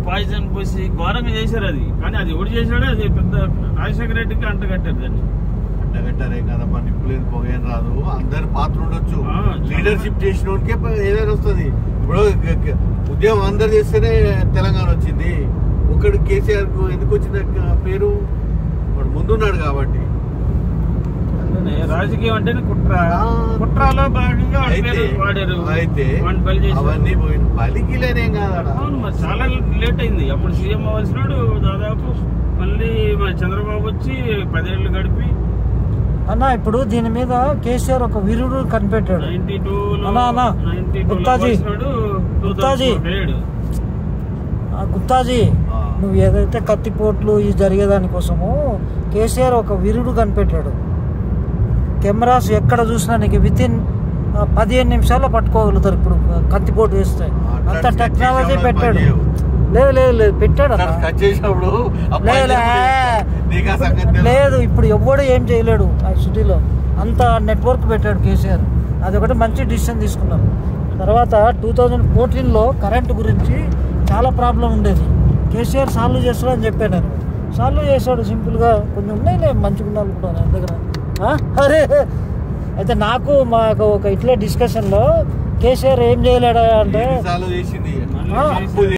Poison పోసి ఘోరంగా చేశారు అది కానీ అది ఎవడు చేశాడో అది పెద్ద రాజశేఖర రెడ్డికి అంట కట్టారు దాన్ని పెట్టగట్టారే కదమ్మా నిప్పులేదు పొగేం రాదు అందరు పాత్ర ఉండొచ్చు ఆ, లీడర్షిప్ చేసిన వాడికే ప- ఏదైనా వస్తుంది ఇప్పుడు గ- గ- ఉద్యమం అందరు చేస్తేనే తెలంగాణ వచ్చింది ఒకడు కేసీఆర్ కు ఎందుకు వచ్చింది ఆ పేరు వాడు ముందున్నాడు కాబట్టి అందుకనే రాజకీయం అంటేనే కుట్ర ఆ. కుట్రలో భాగంగా వాడి అయితే పేరు వాడారు అయితే వాడిని బలి చేశారు. అవన్నీ పోయిన బలికిలేనేం కాదాడ అవును మరి చాలా లేట్ అయింది అప్పుడు సీఎం అవ్వాల్సినాడు దాదాపు మళ్ళీ మన చంద్రబాబు వచ్చి పదేళ్ళు గడిపి అన్న ఇప్పుడు దీని మీద కేసీఆర్ ఒక విరుడు కనిపెట్టాడు నైన్టీ టూ అన్నా, అన్నా. Ninety two Guptaji. గుప్తాజీ. ఆ గుప్తాజీ ఆ. నువ్వు ఏదైతే కత్తిపోట్లు ఇది జరిగేదానికోసము కేసీఆర్ ఒక విరుడు కనిపెట్టాడు కెమెరాస్ ఎక్కడ చూసినా నీకు విత్ ఇన్ పదిహేను నిమిషాల్లో పట్టుకోగలుగుతారు ఇప్పుడు కత్తిపోటు వేస్తే అట్లా అంత కట్ టెక్నాలజీ చేసినప్పుడు పెట్టాడు పని చేయవు. లేదు లేదు లేదు పెట్టాడు అన్న. కట్ చేసినప్పుడు ఆ లే, లే. నీకు ఆ సంగతి తెలియదు. లేదు ఇప్పుడు ఎవ్వడు ఏం చేయలేడు ఆ సిటీలో అంత నెట్వర్క్ పెట్టాడు కేసీఆర్ అది ఒకటి మంచి డిసిషన్ తీసుకున్నారు తర్వాత టూ థౌజండ్ ఫోర్టీన్లో కరెంటు గురించి చాలా ప్రాబ్లం ఉండేది కేసీఆర్ సాల్వ్ చేస్తాడు అని చెప్పాను నేను సాల్వ్ చేశాడు సింపుల్గా కొన్ని ఉన్నాయి మంచిగా ఉండాలి కూడా నా దగ్గర ఆ? అరే అయితే నాకు మాకు ఒక ఇట్లా డిస్కషన్లో కేసీఆర్ ఏం చేయలేడా అంటే ఎన్నిసార్లు చేసింది ఆ. అప్పు